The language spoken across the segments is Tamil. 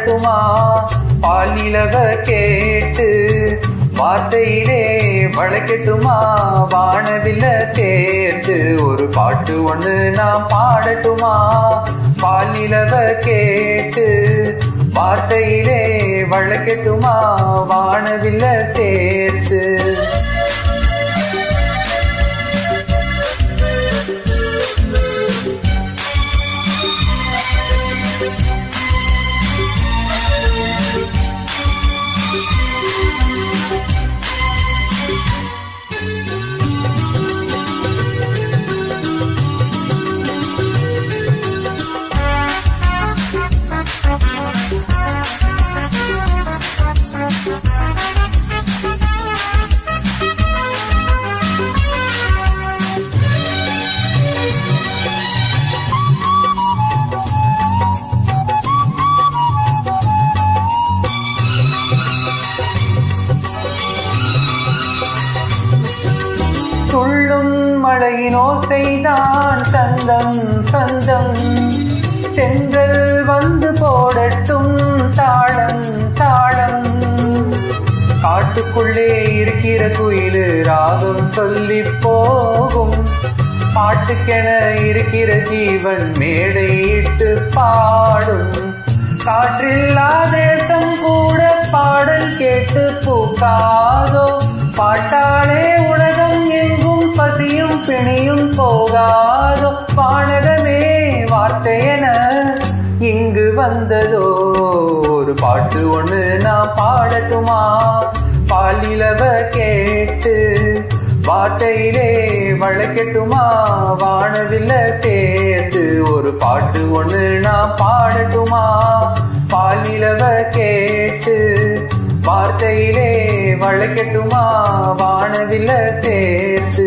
பாடட்டுமா பால் நிலவ கேட்டு வார்த்தையிலே வழக்கட்டுமா வானவில்ல சேர்த்து ஒரு பாட்டு ஒண்ணு நான் பாடட்டுமா பால் நிலவ கேட்டு வார்த்தையிலே வழக்கட்டுமா வானவில்ல சேர்த்து துள்ளும் மழையின் ஓசைதான் சந்தம் சந்தம் தென்றல் வந்து போடட்டும் தாளம் தாளம் காட்டுக்குள்ளே இருக்கிற குயிலு ராகம் சொல்லி போகும் பாட்டுக்கென இருக்கிற ஜீவன் மேடையிட்டு பாடும் காற்றில்லா தேசம் கூட பாடல் கேட்டு பூக்காதோ பாட்டாலே உலகம் எங்கும் பசியும் பிணியும் போகாதோ பாடகமே வார்த்தையென இங்கு வந்ததோ ஒரு பாட்டு ஒண்ணு நான் பாடட்டுமா பாலிலவ கேட்டு வார்த்தையிலே வழக்கட்டுமா வானவில்ல சேர்த்து ஒரு பாட்டு ஒண்ணு நான் பாடட்டுமா பாலிலவ கேட்டு வார்த்தையிலே வழக்கட்டுமா வானவில்ல சேர்த்து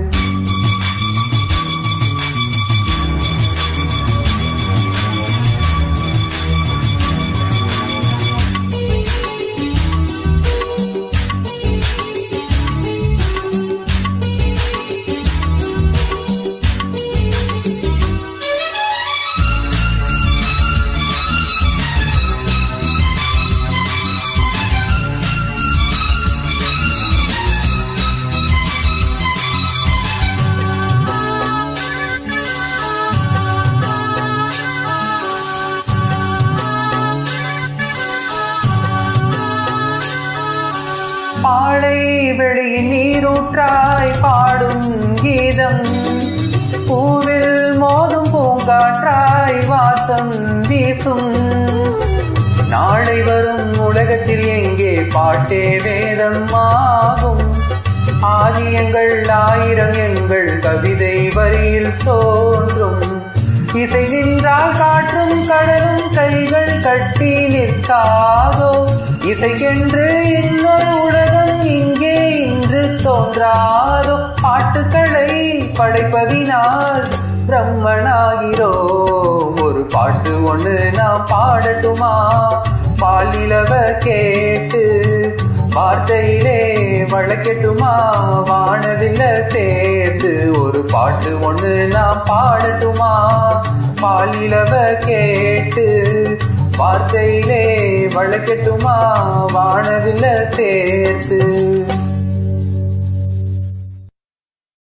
பாழை வெளியின் நீரூற்றாய் பாடும் கீதம் பூவில் மோதும் பூங்காற்றாய் வாசம் வீசும் நாளை வரும் உலகத்தில் எங்கே பாட்டே வேதம் ஆகும் ஆதியங்கள் ஆயிரம் எங்கள் கவிதை வரியில் தோன்றும் இசை நின்றால் காற்றும் கடலும் கைகள் கட்டி நிற்காதோ இசைக்கென்று இன்னொரு உலகம் இங்கே இன்று தோன்றாதோ பாட்டுக்களை படைப்பதினால் பிரம்மனாகிறோம் ஒரு பாட்டு ஒண்ணு நான் பாடட்டுமா பாலிலவ கேட்டு வார்த்தையிலே வழக்கட்டுமா வானவில்ல சேர்த்து ஒரு பாட்டு ஒண்ணு நான் பாடட்டுமா பாலிலவ கேட்டு வார்த்தையிலே வழக்கட்டுமா வானவில்ல சேர்த்து